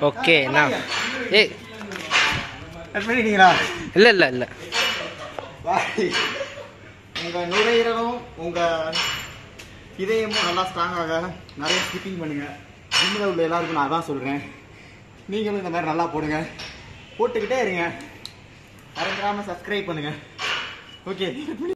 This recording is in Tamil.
ஓகே நான் ஏய் கட் பண்ணிட்டீங்களா இல்லை இல்லை இல்லை பாய் உங்க நுரையீரலும் உங்க இதயமும் நல்லா ஸ்ட்ராங்காக நிறைய ஸ்கிப்பிங் பண்ணுங்க ஜிம்மில் உள்ள எல்லாருக்கும் நான் அதான் சொல்றேன் நீங்களும் இந்த மாதிரி நல்லா போடுங்க போட்டுக்கிட்டே இருங்க மறந்துடாம சப்ஸ்கிரைப் பண்ணுங்க ஓகே